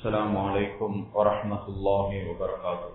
السلام عليكم ورحمة الله وبركاته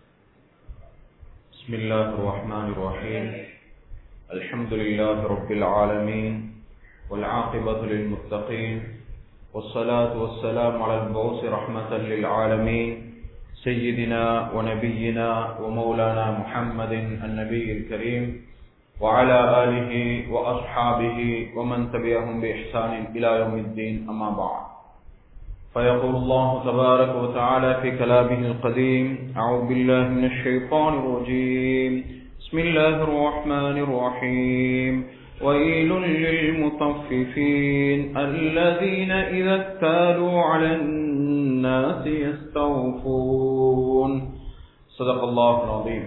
بسم الله الرحمن الرحيم الحمد لله رب العالمين والعاقبة للمتقين والصلاة والسلام على المبعوث رحمة للعالمين سيدنا ونبينا ومولانا محمد النبي الكريم وعلى آله وأصحابه ومن تبعهم بإحسان إلى يوم الدين أما بعد فيقول الله تبارك وتعالى في كلامه القديم أعوذ بالله من الشيطان الرجيم بسم الله الرحمن الرحيم ويل للمطففين الذين إذا اكتالوا على الناس يستوفون صدق الله العظيم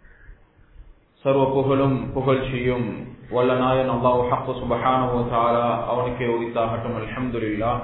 சர்வ புகழும் புகழ்ச்சியும் வல்ல நாயன் அல்லாஹ் ஹக்கு சுபஹானஹு வ தஆலா அவனுக்கே உரித்தாகட்டும் அல்ஹம்துலில்லாஹ்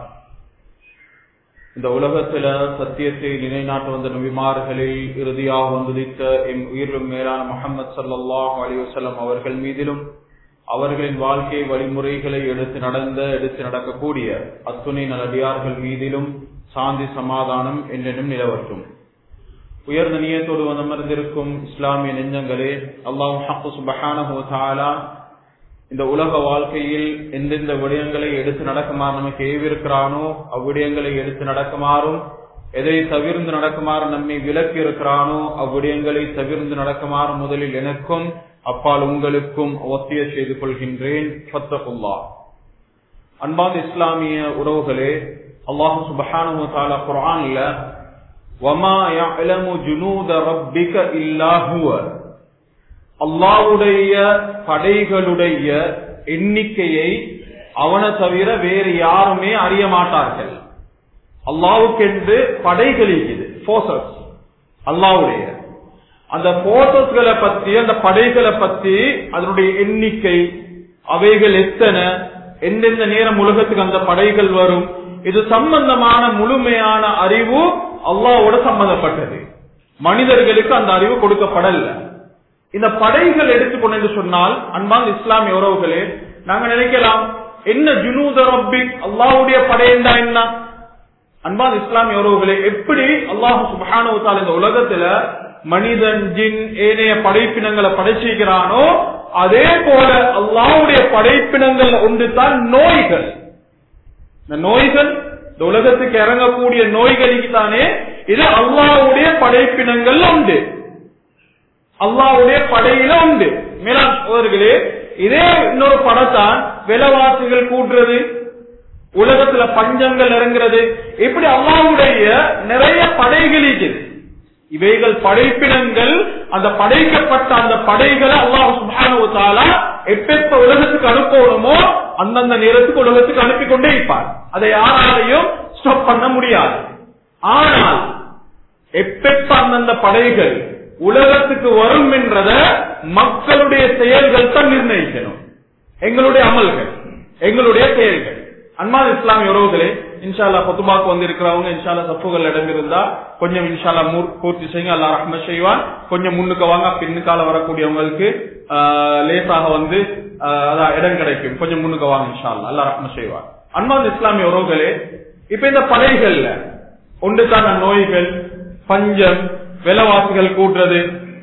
இந்த உலகத்துல சத்தியத்தை நிலைநாட்டு வந்த நபிமார்களில் இறுதியாக வந்துதித்த எம் உயிரும் மேலான முகமது சல்லாஹ் அலி வசலம் அவர்கள் மீதிலும் அவர்களின் வாழ்க்கை வழிமுறைகளை எடுத்து நடந்த எடுத்து நடக்கக்கூடிய அத்துணை நல்லடியார்கள் மீதிலும் சாந்தி சமாதானம் என்றென்னும் நிலவற்றும் உயர்ந்த நியத்தோடு வந்தமர்ந்திருக்கும் இஸ்லாமிய நெஞ்சங்களே அல்லாஹ் ஹக்கு சுபஹானஹு தாலா இந்த உலக வாழ்க்கையில் எந்தெந்த விடயங்களை எடுத்து நடக்குமாறு நமக்கு ஏவிருக்கிறானோ அவ்விடயங்களை எடுத்து நடக்குமாறும் எதை தவிர்ந்து நடக்குமாறு நம்மை விலக்கி இருக்கிறானோ அவ்விடயங்களை தவிர்ந்து நடக்குமாறு முதலில் எனக்கும் அப்பால் உங்களுக்கும் ஒத்திய செய்து கொள்கின்றேன் ஃபத்தகுல்லா அன்பாந்த இஸ்லாமிய உறவுகளே அல்லாஹு சுபஹானு தாலா குரான்ல வமா யஅலமு ஜுனூத ரப்பிக இல்லா ஹுவ அல்லாவுடைய படைகளுடைய எண்ணிக்கையை அவனை தவிர வேறு யாருமே அறிய மாட்டார்கள் அல்லாவுக்கென்று படைகள் இருக்குது போர்சஸ் அல்லாவுடைய அந்த போர்சஸ்களை பத்தி அந்த படைகளை பத்தி அதனுடைய எண்ணிக்கை அவைகள் எத்தனை எந்தெந்த நேரம் உலகத்துக்கு அந்த படைகள் வரும் இது சம்பந்தமான முழுமையான அறிவு அல்லாவோட சம்பந்தப்பட்டது மனிதர்களுக்கு அந்த அறிவு கொடுக்கப்படல இந்த படைகள் எடுத்துக்கொண்டு சொன்னால் அன்பான் இஸ்லாமிய உறவுகளே நாங்க நினைக்கலாம் என்ன ஜுனூத ரப்பி அல்லாவுடைய படை என்றா என்ன அன்பான் இஸ்லாமிய உறவுகளே எப்படி அல்லாஹு சுபானுவத்தால் இந்த உலகத்துல மனிதன் ஜின் ஏனைய படைப்பினங்களை படைச்சிருக்கிறானோ அதே போல அல்லாவுடைய படைப்பினங்கள் ஒன்று தான் நோய்கள் இந்த நோய்கள் இந்த உலகத்துக்கு இறங்கக்கூடிய நோய்களுக்கு தானே இது அல்லாவுடைய படைப்பினங்கள் உண்டு அல்லாவுடைய படையில உண்டு மேலாண் சோதர்களே இதே இன்னொரு படத்தான் விலைவாசிகள் கூட்டுறது உலகத்துல பஞ்சங்கள் இறங்குறது இப்படி அல்லாவுடைய நிறைய படைகள் இருக்குது இவைகள் படைப்பினங்கள் அந்த படைக்கப்பட்ட அந்த படைகளை அல்லாஹ் சுபானுவத்தாலா எப்பெப்ப உலகத்துக்கு அனுப்பணுமோ அந்தந்த நேரத்துக்கு உலகத்துக்கு அனுப்பி கொண்டே இருப்பார் அதை யாராலையும் ஸ்டாப் பண்ண முடியாது ஆனால் எப்பெப்ப அந்தந்த படைகள் உலகத்துக்கு வரும் என்றத மக்களுடைய செயல்கள் தான் நிர்ணயிக்கணும் எங்களுடைய அமல்கள் எங்களுடைய செயல்கள் அன்பான இஸ்லாமிய உறவுகளே இன்ஷால்லா பத்துபாக்கு வந்திருக்கிறவங்க இன்ஷால்லா சப்புகள் இடம் இருந்தா கொஞ்சம் இன்ஷால்லா பூர்த்தி செய்யுங்க அல்லா ரஹ்ம செய்வான் கொஞ்சம் முன்னுக்கு வாங்க பின்னுக்கால வரக்கூடியவங்களுக்கு லேசாக வந்து அதான் இடம் கிடைக்கும் கொஞ்சம் முன்னுக்கு வாங்க இன்ஷால்லா அல்லா ரஹ்ம செய்வான் அன்பான இஸ்லாமிய உறவுகளே இப்ப இந்த படைகள்ல ஒன்றுக்கான நோய்கள் பஞ்சம் விலைவாசிகள் கூட்டுறது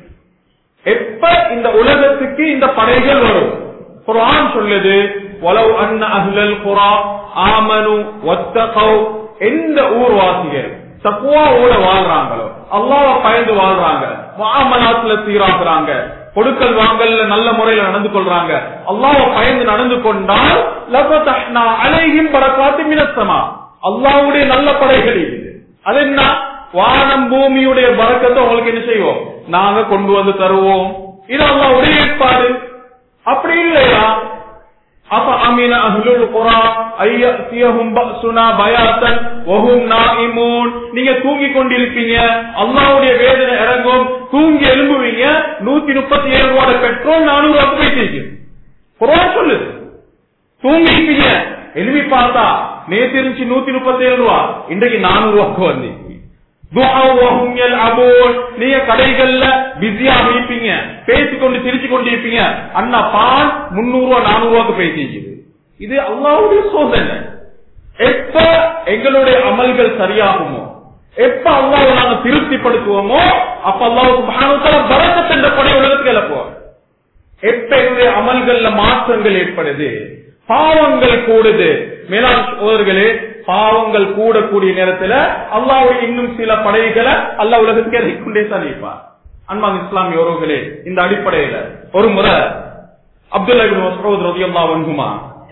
எப்ப இந்த உலகத்துக்கு இந்த படைகள் வரும் குரான் சொல்லுது வலவ் அன்ன அஹ்லல் குரா ஆமனு ஒத்தகவ் எந்த ஊர்வாசிகள் தக்குவாவோட வாழ்றாங்களோ அல்லாவ பயந்து வாழ்றாங்க மாமலாத்துல சீராக்குறாங்க கொடுக்கல் வாங்கல்ல நல்ல முறையில நடந்து கொள்றாங்க அல்லாவ பயந்து நடந்து கொண்டால் அலையும் பரக்காத்து மினசமா அல்லாவுடைய நல்ல படைகள் இது அது என்ன வானம் பூமியுடைய பறக்கத்தை உங்களுக்கு என்ன செய்வோம் நாங்க கொண்டு வந்து தருவோம் இது அல்லாவுடைய ஏற்பாடு அப்படி இல்லையா அப்ப அமீன அஹ்லுல் குரா ஐயஹும் பஸ்ஸுனா பயாத்தன் வஹும் நாயிமூன் நீங்க தூங்கி கொண்டிருப்பீங்க அல்லாஹ்வுடைய வேதனை இறங்கும் தூங்கி எழும்புவீங்க 137 ரூபாய் பெட்ரோல் 400 ரூபாய்க்கு போயிட்டு குர்ஆன் சொல்லுது தூங்கி இருப்பீங்க எழுப்பி பார்த்தா நேத்து இருந்துச்சு 137 ரூபாய் இன்றைக்கு 400 ரூபாய்க்கு வந்து நீங்க கடைகள்ல பிஸியா இருப்பீங்க பேசிக்கொண்டு சிரிச்சு கொண்டு இருப்பீங்க அண்ணா பால் முன்னூறு ரூபா நானூறு ரூபாய்க்கு பேசிச்சு இது அல்லாவுடைய சோதனை எப்ப எங்களுடைய அமல்கள் சரியாகுமோ எப்ப அல்லாஹ் நாங்க திருப்திப்படுத்துவோமோ அப்ப அல்லாஹ் சுபானுத்தால பரக்கத் என்ற படை உலகத்துக்கு இழப்போம் எப்ப என்னுடைய அமல்கள்ல மாற்றங்கள் ஏற்படுது பாவங்கள் கூடுது மேலாண் சோதர்களே பாவங்கள் கூடக்கூடிய நேரத்துல அல்லாவுடைய இன்னும் சில படைகளை அல்லாஹ் உலகத்துக்கு இறக்கிக்கொண்டே தான் இருப்பார் அன்பான் இஸ்லாமிய உறவுகளே இந்த அடிப்படையில ஒரு முறை அப்துல்லா இப்னு மஸ்ஊத் ரலியல்லாஹு அன்ஹுமா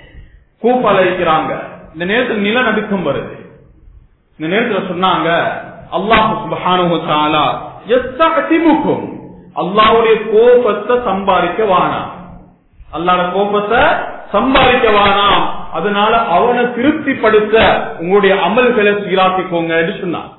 கூப்பால இருக்கிறாங்க இந்த நேரத்தில் நிலநடுக்கம் வருது இந்த நேரத்துல சொன்னாங்க அல்லாஹ் சுப்ஹானஹு வ தஆலா யஸ்தஅதிபுக்கும் அல்லாஹ்வுடைய கோபத்தை சம்பாதிக்க வானாம் அல்லாஹ்வுடைய கோபத்தை சம்பாதிக்க வானாம் அதனால அவனை திருப்திப்படுத்த உங்களுடைய அமல்களை சீராக்கிக்கோங்க என்று சொன்னான்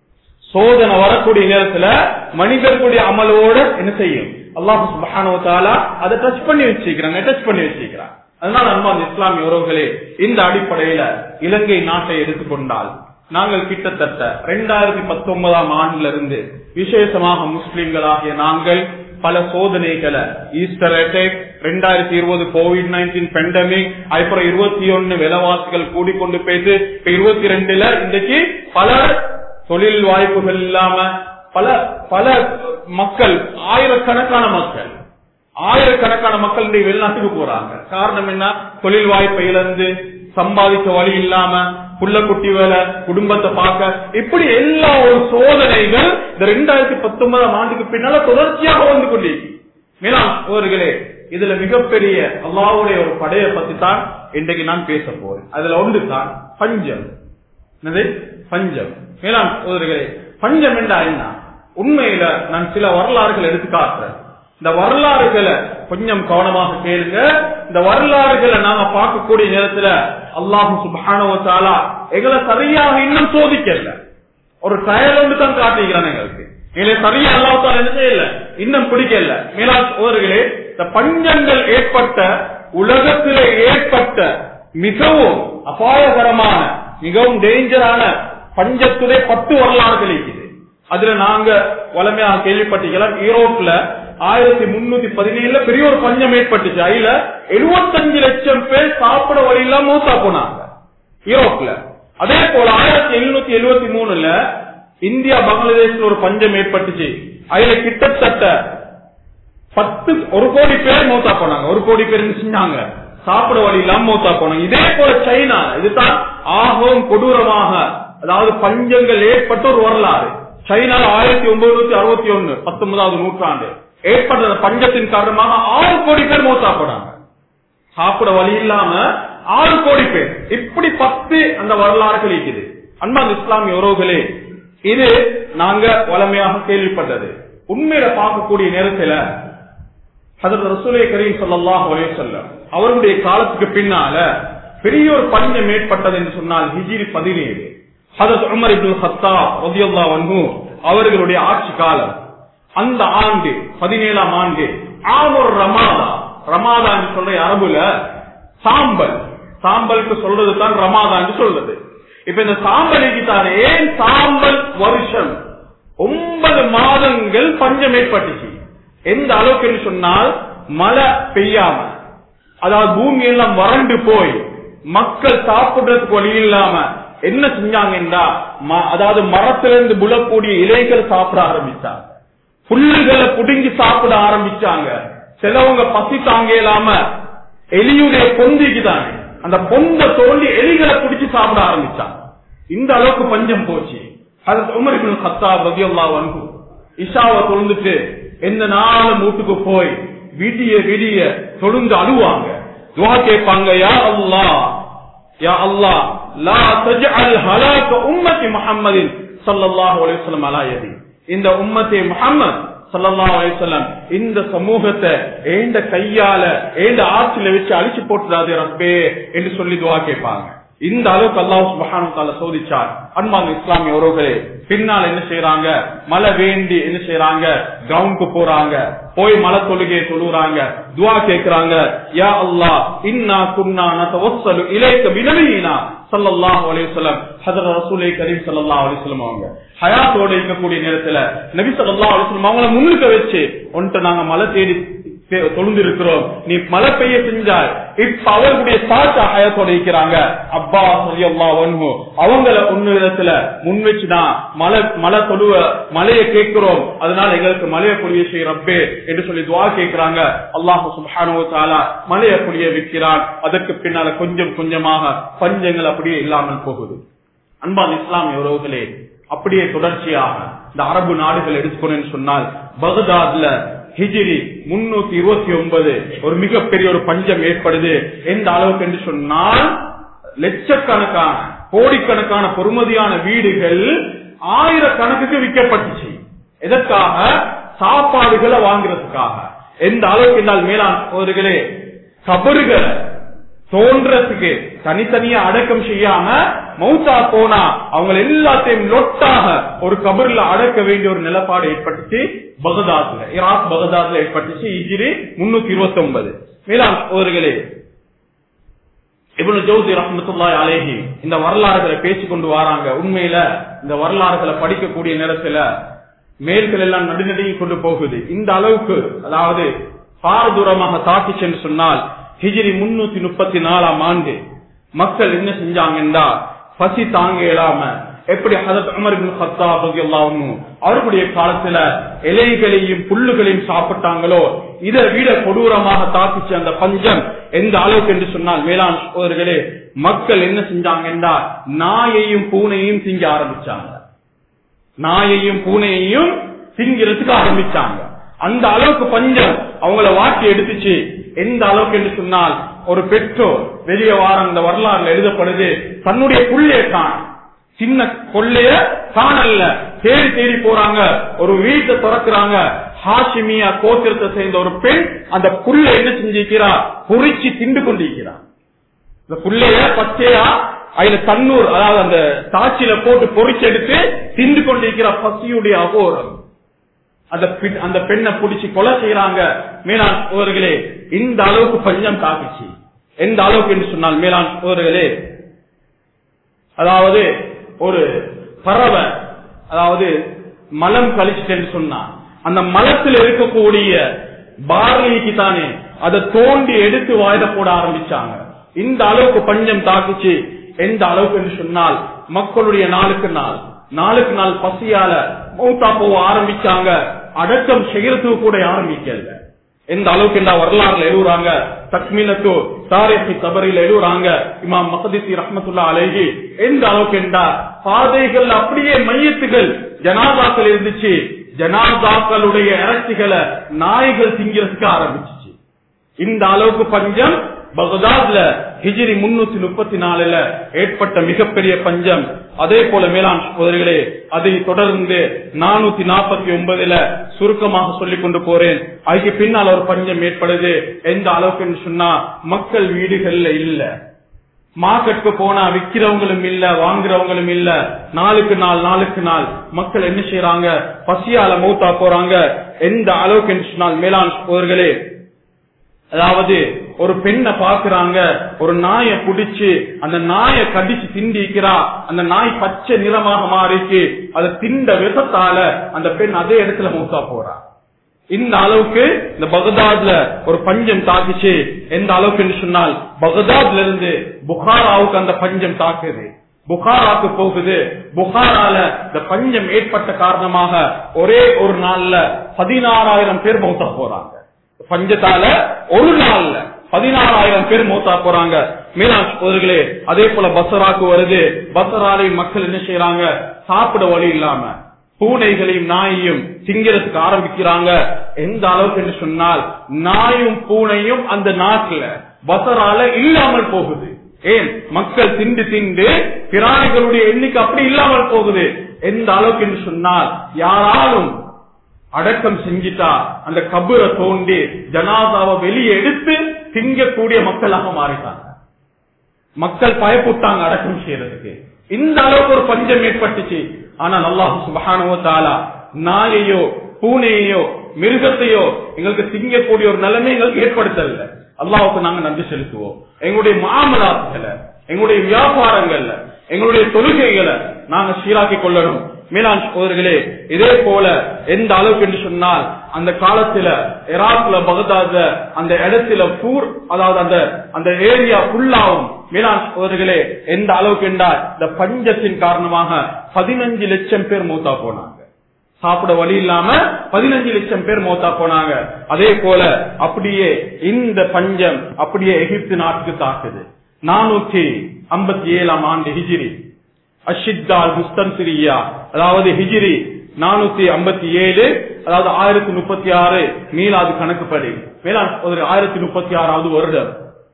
சோதனை வரக்கூடிய நேரத்துல மனிதர்களுடைய அமலோட என்ன செய்யும் அல்லாஹ் சுப்ஹானஹு வ தஆலா அதை டச் பண்ணி வச்சிருக்கிறாங்க டச் பண்ணி வச்சிருக்கிறாங்க அதனால அன்பான் இஸ்லாமிய உறவுகளே இந்த அடிப்படையில இலங்கை நாட்டை எடுத்துக்கொண்டால் நாங்கள் கிட்டத்தட்ட ரெண்டாயிரத்தி பத்தொன்பதாம் ஆண்டுல இருந்து விசேஷமாக முஸ்லிம்களாகிய நாங்கள் பல சோதனைகளை ஈஸ்டர் அட்டாக் ரெண்டாயிரத்தி இருபது கோவிட் நைன்டீன் பெண்டமிக் அப்புறம் இருபத்தி ஒன்னு விலைவாசிகள் கூடிக்கொண்டு போயிட்டு இப்ப இருபத்தி ரெண்டுல இன்றைக்கு பல தொழில் வாய்ப்புகள் இல்லாம பல பல மக்கள் ஆயிரக்கணக்கான மக்கள் ஆயிரக்கணக்கான மக்கள் இன்றைக்கு வெளிநாட்டுக்கு போறாங்க காரணம் என்ன தொழில் வாய்ப்பை இழந்து சம்பாதிக்க வழி இல்லாம புள்ள குட்டி வேலை குடும்பத்தை பார்க்க இப்படி எல்லா ஒரு சோதனைகள் இந்த ரெண்டாயிரத்தி பத்தொன்பதாம் ஆண்டுக்கு பின்னால தொடர்ச்சியாக வந்து கொண்டிருக்கு மேலாம் சோதர்களே இதுல மிகப்பெரிய அல்லாவுடைய ஒரு படையை பத்தி தான் இன்றைக்கு நான் பேச போறேன் அதுல ஒன்று தான் பஞ்சம் என்னது பஞ்சம் மேலாம் சோதர்களே பஞ்சம் என்றா என்ன உண்மையில நான் சில வரலாறுகள் எடுத்து காட்டுறேன் இந்த வரலாறுகளை கொஞ்சம் கவனமாக கேளுங்க இந்த வரலாறுகளை நாங்க பார்க்கக்கூடிய நேரத்துல அல்லாஹு சுபானவத்தாலா எங்களை சரியாக இன்னும் சோதிக்கல ஒரு ட்ரையல் ஒன்று தான் காட்டிக்கிறான் எங்களுக்கு எங்களை சரியா அல்லாஹால என்ன செய்யல இன்னும் பிடிக்கல மேலா சோதர்களே இந்த பஞ்சங்கள் ஏற்பட்ட உலகத்திலே ஏற்பட்ட மிகவும் அபாயகரமான மிகவும் டேஞ்சரான பஞ்சத்துடைய பத்து வரலாறுகள் இருக்குது அதுல நாங்க வளமையாக கேள்விப்பட்டீங்களா ஈரோட்ல ஆயிரத்தி முன்னூத்தி பதினேழுல பெரிய ஒரு பஞ்சம் ஏற்பட்டுச்சு அதுல எழுபத்தஞ்சு லட்சம் பேர் சாப்பிட வழி இல்லாம மூத்தா போனாங்க ஈரோட்ல அதே போல ஆயிரத்தி எழுநூத்தி எழுபத்தி மூணுல இந்தியா பங்களாதேஷ்ல ஒரு பஞ்சம் ஏற்பட்டுச்சு அதுல கிட்டத்தட்ட பத்து ஒரு கோடி பேர் மூத்தா போனாங்க ஒரு கோடி பேர் செஞ்சாங்க சாப்பிட வழி இல்லாம மூத்தா போனாங்க இதே போல சைனா இதுதான் ஆகவும் கொடூரமாக அதாவது பஞ்சங்கள் ஏற்பட்ட ஒரு வரலாறு சைனால ஆயிரத்தி ஒன்பது அறுபத்தி ஒன்னு பத்தொன்பதாவது நூற்றாண்டு ஏற்பட்ட பஞ்சத்தின் காரணமாக ஆறு கோடி பேர் மோசா போனாங்க சாப்பிட வழி இல்லாம ஆறு கோடி பேர் இப்படி பத்து அந்த வரலாறுகள் இருக்குது அன்பான் இஸ்லாமிய உறவுகளே இது நாங்க வளமையாக கேள்விப்பட்டது உண்மையில பார்க்கக்கூடிய நேரத்துல அதற்கு ரசூலை கரீம் சொல்லலாம் ஒரே சொல்ல அவர்களுடைய காலத்துக்கு பின்னால பெரிய ஒரு பஞ்சம் ஏற்பட்டது என்று சொன்னால் ஹிஜிரி பதினேழு ஹதத் உமர் இப்னு ஹத்தாப் ரலியல்லாஹு அன்ஹு அவர்களுடைய ஆட்சி காலம் அந்த ஆண்டு பதினேழாம் ஆண்டு ஆமூர் ரமாதா ரமாதா என்று சொல்ற அரபுல சாம்பல் சாம்பலுக்கு சொல்றது தான் ரமாதா என்று சொல்றது இப்ப இந்த சாம்பலுக்கு தான் ஏன் சாம்பல் வருஷம் ஒன்பது மாதங்கள் பஞ்சம் ஏற்பட்டுச்சு எந்த அளவுக்கு என்று சொன்னால் மழை பெய்யாம அதாவது பூமி எல்லாம் வறண்டு போய் மக்கள் சாப்பிடுறதுக்கு வழி இல்லாம என்ன செஞ்சாங்கன்னா அதாவது மரத்திலிருந்து புலக்கூடிய இலைகள் சாப்பிட ஆரம்பிச்சாங்க புல்லுகளை புடுங்கி சாப்பிட ஆரம்பிச்சாங்க சிலவங்க பசி தாங்க இல்லாம எலியுடைய பொந்திக்கு தானே அந்த பொந்த தோண்டி எலிகளை பிடிச்சு சாப்பிட ஆரம்பிச்சாங்க இந்த அளவுக்கு பஞ்சம் போச்சு அது உமரிபின் சத்தா ரதியல்லா வந்து இஷாவை தொழுந்துட்டு எந்த நாளும் வீட்டுக்கு போய் விடிய விடிய தொழுந்து அழுவாங்க துவா கேட்பாங்க யா அல்லா யா அல்லா லா தஜ்அல் ஹலாக உம்மத்தி முஹம்மதின் ஸல்லல்லாஹு அலைஹி வஸல்லம் அலா யதி இந்த உம்மத்தை முஹம்மத் ஸல்லல்லாஹு அலைஹி வஸல்லம் இந்த சமூகத்தை ஏண்ட கையால ஏண்ட ஆட்சியில வச்சு அழிச்சு போட்டுறாதே ரப்பே என்று சொல்லி துவா கேட்பாங்க இந்த அளவுக்கு அல்லாஹ் சுபஹானு தால சோதிச்சார் அன்பாங்க இஸ்லாமிய உறவுகளே பின்னால் என்ன செய்யறாங்க மழை வேண்டி என்ன செய்யறாங்க கிரவுண்டுக்கு போறாங்க போய் மலை தொழுகையை தொழுறாங்க துவா கேட்கிறாங்க யா அல்லாஹ் இன்னா குன்னா நதவஸ்ஸலு இலைக்க பினபியினா ஸல்லல்லாஹு அலைஹி வஸல்லம் ஹஜ்ரத் ரசூலை கரீம் ஸல்லல்லாஹு அலைஹி வஸல்லம் அவங்க ஹயாத்தோட இருக்கக்கூடிய நேரத்துல நபி ஸல்லல்லாஹு அலைஹி வஸல்லம் அவங்கள முன்னுக்கு வச்சு ஒன்ட்டு நாங்க மலை தேடி தொழுந்து இருக்கிறோம் நீ மழை பெய்ய செஞ்சாய் இப்ப அவர்களுடைய தாத்தா ஹயத்தோட இருக்கிறாங்க அப்பா சரியல்லா ஒன்ஹு அவங்கள உன்னிடத்துல முன் வச்சுதான் மழை மழை தொழுவ மழையை கேட்கிறோம் அதனால எங்களுக்கு மழையை பொழிய செய்ய ரப்பே என்று சொல்லி துவா கேட்கிறாங்க அல்லாஹு சுப்ஹானஹு தஆலா மழையை பொழிய வைக்கிறான் அதற்கு பின்னால கொஞ்சம் கொஞ்சமாக பஞ்சங்கள் அப்படியே இல்லாமல் போகுது அன்பான் இஸ்லாமிய உறவுகளே அப்படியே தொடர்ச்சியாக இந்த அரபு நாடுகள் எடுத்துக்கணும்னு சொன்னால் பகதாத்ல ஹிஜிரி முன்னூத்தி இருபத்தி ஒன்பது ஒரு மிகப்பெரிய ஒரு பஞ்சம் ஏற்படுது எந்த அளவுக்கு என்று சொன்னால் லட்சக்கணக்கான கோடிக்கணக்கான பொறுமதியான வீடுகள் ஆயிரக்கணக்குக்கு விற்கப்பட்டுச்சு எதற்காக சாப்பாடுகளை வாங்குறதுக்காக எந்த அளவுக்கு என்றால் மேலாண் சோதர்களே கபறுகளை தோன்றதுக்கு தனித்தனியா அடக்கம் செய்யாம மௌத்தா போனா அவங்க எல்லாத்தையும் லொட்டாக ஒரு கபர்ல அடக்க வேண்டிய ஒரு நிலப்பாடு ஏற்பட்டுச்சு பகதாத்ல ஈராக் பகதாத்ல ஏற்பட்டுச்சு இஜிரி முன்னூத்தி இருபத்தி ஒன்பது மேலாம் சோதர்களே இவனு ஜோதி ரஹமத்துல்லாய் அலேஹி இந்த வரலாறுகளை பேசிக் கொண்டு வராங்க உண்மையில இந்த வரலாறுகளை படிக்கக்கூடிய நேரத்துல மேல்கள் எல்லாம் நடுநடுங்கி கொண்டு போகுது இந்த அளவுக்கு அதாவது பாரதூரமாக தாக்கி சென்று சொன்னால் ஹிஜிரி முன்னூத்தி முப்பத்தி நாலாம் ஆண்டு மக்கள் என்ன செஞ்சாங்கன்னா பசி தாங்க இயலாம எப்படி ஹதத் உமர் இப்னு கத்தாப் ரலியல்லாஹு அன்ஹு அவர்களுடைய காலத்துல இலைகளையும் புல்லுகளையும் சாப்பிட்டாங்களோ இதை விட கொடூரமாக தாக்கிச்ச அந்த பஞ்சம் எந்த அளவுக்கு என்று சொன்னால் மேலாண் சோதர்களே மக்கள் என்ன செஞ்சாங்கன்னா நாயையும் பூனையும் திங்க ஆரம்பிச்சாங்க நாயையும் பூனையையும் திங்கிறதுக்கு ஆரம்பிச்சாங்க அந்த அளவுக்கு பஞ்சம் அவங்கள வாட்டி எடுத்துச்சு எந்த அளவுக்கு என்று சொன்னால் ஒரு பெற்றோர் வெளியே வாரம் இந்த வரலாறுல எழுதப்படுது தன்னுடைய புள்ளைய காண சின்ன கொள்ளைய காணல்ல தேடி தேடி போறாங்க ஒரு வீட்டை திறக்கிறாங்க ஹாஷிமியா கோத்திரத்தை சேர்ந்த ஒரு பெண் அந்த புல்ல என்ன செஞ்சிருக்கிறா பொறிச்சு திண்டு கொண்டிருக்கிறார் இந்த புள்ளைய பச்சையா அதுல தண்ணூர் அதாவது அந்த தாச்சியில போட்டு பொறிச்சு எடுத்து திண்டு கொண்டிருக்கிற பசியுடைய அகோரம் அந்த பெண்- அந்த பெண்ணை பிடிச்சி கொலை செய்யறாங்க மேலாண் சோதர்களே இந்த அளவுக்கு பஞ்சம் தாக்குச்சு எந்த அளவுக்கு என்று சொன்னால் மேலாண் சோதர்களே அதாவது ஒரு பறவை அதாவது மலம் கழிச்சுட்டேன்னு சொன்னா அந்த மலத்தில் இருக்கக்கூடிய பார்லிக்கு தானே அதை தோண்டி எடுத்து வாயில போட ஆரம்பிச்சாங்க இந்த அளவுக்கு பஞ்சம் தாக்குச்சு எந்த அளவுக்கு என்று சொன்னால் மக்களுடைய நாளுக்கு நாள் நாளுக்கு நாள் பசியால மௌத்தா போக ஆரம்பிச்சாங்க அடக்கம் செய்யறதுக்கு கூட ஆரம்பிக்கல எந்த அளவுக்கு இந்த வரலாறுல எழுதுறாங்க தக்மீனத்து தாரிஹி தபரில் எழுதுறாங்க இமாம் மகதிசி ரஹ்மத்துல்லா அலைஹி எந்த அளவுக்கு என்றா பாதைகள் அப்படியே மையத்துகள் ஜனாதாக்கள் இருந்துச்சு ஜனாதாக்களுடைய இறைச்சிகளை நாய்கள் திங்கிறதுக்கு ஆரம்பிச்சுச்சு இந்த அளவுக்கு பஞ்சம் பகதாத்ல ஹிஜ்ரி முன்னூத்தி முப்பத்தி நாலுல ஏற்பட்ட மிகப்பெரிய பஞ்சம் அதே போல மேலாண் சகோதரிகளே அதை தொடர்ந்து நானூத்தி நாற்பத்தி ஒன்பதுல சுருக்கமாக சொல்லிக் கொண்டு போறேன் அதுக்கு பின்னால் ஒரு பஞ்சம் ஏற்படுது எந்த அளவுக்குன்னு சொன்னா மக்கள் வீடுகள்ல இல்ல மார்க்கெட்டுக்கு போனா விக்கிறவங்களும் இல்ல வாங்குறவங்களும் இல்ல நாளுக்கு நாள் நாளுக்கு நாள் மக்கள் என்ன செய்யறாங்க பசியால மூத்தா போறாங்க எந்த அளவுக்கு என்று சொன்னால் மேலாண் சகோதரர்களே அதாவது ஒரு பெண்ணை பாக்குறாங்க ஒரு நாயை புடிச்சு அந்த நாயை கடிச்சு திண்டிக்கிறா அந்த நாய் பச்சை நிறமாக மாறிச்சு அதை திண்ட விஷத்தால அந்த பெண் அதே இடத்துல மூத்தா போறா இந்த அளவுக்கு இந்த பகதாத்ல ஒரு பஞ்சம் தாக்குச்சு எந்த அளவுக்கு என்று சொன்னால் பகதாத்ல இருந்து புகாராவுக்கு அந்த பஞ்சம் தாக்குது புகாராக்கு போகுது புகாரால இந்த பஞ்சம் ஏற்பட்ட காரணமாக ஒரே ஒரு நாள்ல பதினாறாயிரம் பேர் மௌத்தா போறாங்க பஞ்சத்தால ஒரு நாள்ல பதினாறாயிரம் பேர் மூத்தா போறாங்க மீனாட்சி சகோதரர்களே அதே போல பசராக்கு வருது பசராலை மக்கள் என்ன செய்யறாங்க சாப்பிட வழி இல்லாம பூனைகளையும் நாயையும் திங்கிறதுக்கு ஆரம்பிக்கிறாங்க எந்த அளவுக்கு என்று சொன்னால் நாயும் பூனையும் அந்த நாட்டுல பசரால இல்லாமல் போகுது ஏன் மக்கள் திண்டு திண்டு பிராணிகளுடைய எண்ணிக்கை அப்படி இல்லாமல் போகுது எந்த அளவுக்கு என்று சொன்னால் யாராலும் அடக்கம் செஞ்சிட்டா அந்த கபரை தோண்டி ஜனாதாவை வெளியே எடுத்து திங்கக்கூடிய மக்களாக மாறிட்டாங்க மக்கள் பயப்பட்டாங்க அடக்கம் செய்யறதுக்கு இந்த அளவுக்கு ஒரு பஞ்சம் ஏற்பட்டுச்சு ஆனால் அல்லாஹு சுபஹானவ தாலா நாயையோ பூனையையோ மிருகத்தையோ எங்களுக்கு திங்கக்கூடிய ஒரு நிலைமை எங்களுக்கு ஏற்படுத்தல அல்லாஹுக்கு நாங்க நன்றி செலுத்துவோம் எங்களுடைய மாமலாத்துகளை எங்களுடைய வியாபாரங்கள்ல எங்களுடைய தொழுகைகளை நாங்க சீராக்கிக் கொள்ளணும் மேலாண் சகோதரர்களே இதே போல எந்த அளவுக்கு என்று சொன்னால் அந்த காலத்துல இராக்ல பகதாத அந்த இடத்துல பூர் அதாவது அந்த அந்த ஏரியா ஃபுல்லாவும் மேலாண் சோதர்களே எந்த அளவுக்கு என்றால் இந்த பஞ்சத்தின் காரணமாக பதினஞ்சு லட்சம் பேர் மூத்தா போனாங்க சாப்பிட வழி இல்லாம பதினஞ்சு லட்சம் பேர் மௌத்தா போனாங்க அதே போல அப்படியே இந்த பஞ்சம் அப்படியே எகிப்து நாட்டுக்கு தாக்குது நானூத்தி ஐம்பத்தி ஏழாம் ஆண்டு ஹிஜிரி அஷித்தால் முஸ்தன் சிரியா அதாவது ஹிஜிரி நானூத்தி ஐம்பத்தி ஏழு அதாவது ஆயிரத்தி முப்பத்தி ஆறு மீளாது கணக்குப்படி மேலாண் ஒரு ஆயிரத்தி முப்பத்தி ஆறாவது வருடம்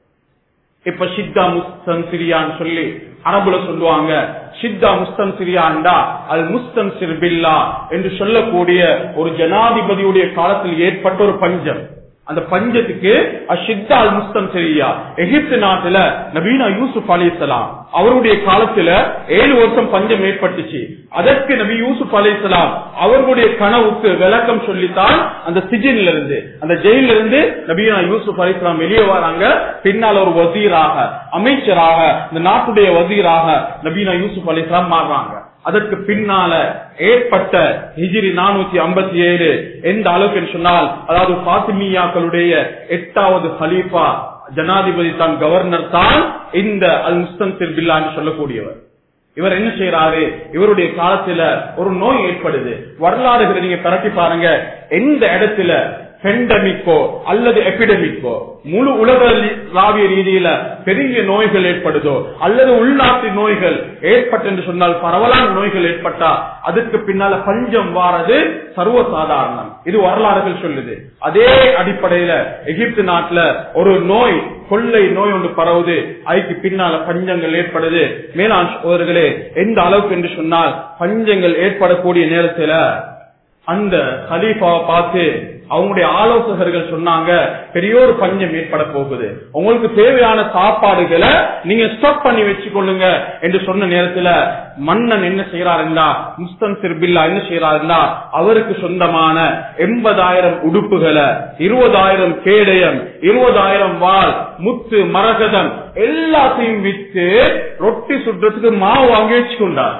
இப்ப ஷித்தா முஸ்தன் சிரியான்னு சொல்லி அரபுல சொல்லுவாங்க ஷித்தா முஸ்தன் சிரியாண்டா அல் முஸ்தன் சிர்பில்லா என்று சொல்லக்கூடிய ஒரு ஜனாதிபதியுடைய காலத்தில் ஏற்பட்ட ஒரு பஞ்சம் அந்த பஞ்சத்துக்கு அஷித்தா அல் முஸ்தன் சிரியா எகிப்து நாட்டுல நபீனா யூசுப் அலிசலாம் அவருடைய காலத்துல ஏழு வருஷம் பஞ்சம் ஏற்பட்டுச்சு அதற்கு நபி யூசுப் அலிசலாம் அவர்களுடைய கனவுக்கு விளக்கம் சொல்லித்தான் அந்த சிஜின்ல இருந்து அந்த ஜெயில இருந்து நபீனா யூசுப் அலிஸ்லாம் வெளியே வராங்க பின்னால் ஒரு வசீராக அமைச்சராக இந்த நாட்டுடைய வசீராக நபீனா யூசுப் அலிஸ்லாம் மாறுறாங்க அதற்கு பின்னால ஏற்பட்ட ஹிஜிரி நானூத்தி ஐம்பத்தி ஏழு எந்த அளவுக்கு என்று சொன்னால் அதாவது பாத்திமியாக்களுடைய எட்டாவது ஹலீஃபா ஜனாதிபதி தான் கவர்னர் தான் இந்த அல் முஸ்தன் பில்லா என்று சொல்லக்கூடியவர் இவர் என்ன செய்யறாரு இவருடைய காலத்துல ஒரு நோய் ஏற்படுது வரலாறுகளை நீங்க பரப்பி பாருங்க எந்த இடத்துல பெண்டமிக்கோ அல்லது எபிடமிக்கோ முழு உலகளாவிய ரீதியில பெரிய நோய்கள் ஏற்படுதோ அல்லது உள்நாட்டு நோய்கள் ஏற்பட்டு என்று சொன்னால் பரவலான நோய்கள் ஏற்பட்டா அதுக்கு பின்னால பஞ்சம் வாரது சர்வசாதாரணம் இது வரலாறுகள் சொல்லுது அதே அடிப்படையில எகிப்து நாட்டுல ஒரு நோய் கொள்ளை நோய் ஒன்று பரவுது அதுக்கு பின்னால பஞ்சங்கள் ஏற்படுது மேலாண் சோதர்களே எந்த அளவுக்கு என்று சொன்னால் பஞ்சங்கள் ஏற்படக்கூடிய நேரத்துல அந்த ஹலீஃபாவை பார்த்து அவங்களுடைய ஆலோசகர்கள் சொன்னாங்க பெரிய ஒரு பஞ்சம் ஏற்பட போகுது உங்களுக்கு தேவையான சாப்பாடுகளை நீங்க ஸ்டாக் பண்ணி வச்சுக்கொள்ளுங்க என்று சொன்ன நேரத்துல மன்னன் என்ன செய்யறாருந்தா முஸ்தன் சிர்பில்லா என்ன செய்யறாருந்தா அவருக்கு சொந்தமான எண்பதாயிரம் உடுப்புகளை இருபதாயிரம் கேடயம் இருபதாயிரம் வால் முத்து மரகதம் எல்லாத்தையும் வித்து ரொட்டி சுடுறதுக்கு மாவு வாங்கி வச்சுக்கொண்டார்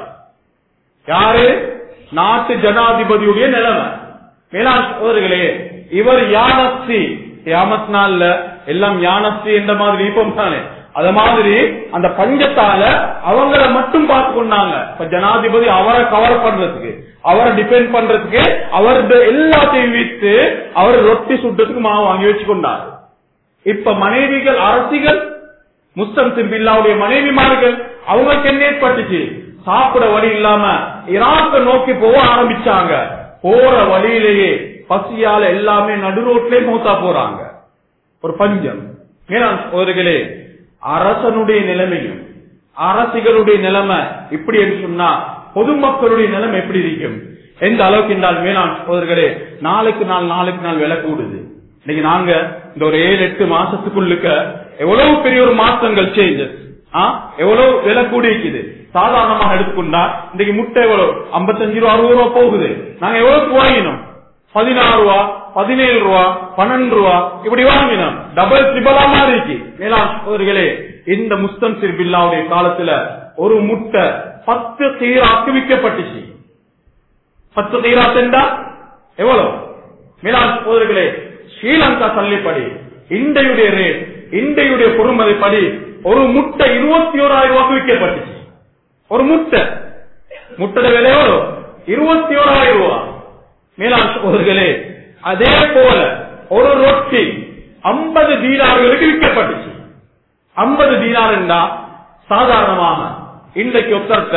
யாரு நாட்டு ஜனாதிபதியுடைய நிலைமை மேலாண் சோதர்களே இவர் யானஸ்தி யாமத் நாள்ல எல்லாம் யானஸ்தி என்ற மாதிரி இப்பம் தானே அத மாதிரி அந்த பஞ்சத்தால அவங்கள மட்டும் பார்த்து கொண்டாங்க இப்ப ஜனாதிபதி அவரை கவர் பண்றதுக்கு அவரை டிபெண்ட் பண்றதுக்கு அவரது எல்லாத்தையும் வித்து அவர் ரொட்டி சுட்டத்துக்கு மாவு வாங்கி வச்சு கொண்டார் இப்ப மனைவிகள் அரசிகள் முஸ்தம் சிம்பில்லாவுடைய மனைவிமார்கள் அவங்களுக்கு என்ன ஏற்பட்டுச்சு சாப்பிட வழி இல்லாம ஈராக்க நோக்கி போக ஆரம்பிச்சாங்க போற வழியிலேயே பசியால எல்லாமே நடு ரோட்லயே மூத்தா போறாங்க ஒரு பஞ்சம் மேலாண் சோதர்களே அரசனுடைய நிலைமையும் அரசிகளுடைய நிலைமை இப்படி என்று சொன்னா பொதுமக்களுடைய நிலைமை எப்படி இருக்கும் எந்த அளவுக்கு என்றால் மேலாண் சோதர்களே நாளுக்கு நாள் நாளுக்கு நாள் விலை கூடுது இன்னைக்கு நாங்க இந்த ஒரு ஏழு எட்டு மாசத்துக்குள்ளுக்க எவ்வளவு பெரிய ஒரு மாற்றங்கள் சேஞ்சஸ் எவ்வளவு விலை கூடி இருக்குது சாதாரணமாக எடுத்துக்கொண்டா இன்னைக்கு முட்டை எவ்வளவு ஐம்பத்தஞ்சு ரூபா அறுபது ரூபா போகுது நாங்க எவ்வளவு வாங்கினோம் பதினாறு ரூபா பதினேழு ரூபா பன்னெண்டு ரூபா இப்படி வாங்கினோம் டபுள் ட்ரிபிளா மாறிச்சு மேலாம் சோதர்களே இந்த முஸ்தம் சிற்பில்லாவுடைய காலத்துல ஒரு முட்டை பத்து தீராக்கு விற்கப்பட்டுச்சு பத்து தீராத்தா எவ்வளவு மேலாண் சோதர்களே ஸ்ரீலங்கா தள்ளிப்படி இண்டையுடைய ரேட் இண்டையுடைய பொறுமதிப்படி ஒரு முட்டை இருபத்தி ஓராயிரம் ரூபாய்க்கு விற்கப்பட்டுச்சு ஒரு முட்டை முட்டை விலை எவ்வளவு இருபத்தி ஓராயிரம் ரூபாய் மேலாண் சோதர்களே அதே போல ஒரு ரொட்டி ஐம்பது தீனார்களுக்கு விற்கப்பட்டுச்சு ஐம்பது தீனார் என்றா சாதாரணமாக இன்றைக்கு ஒத்தர்த்த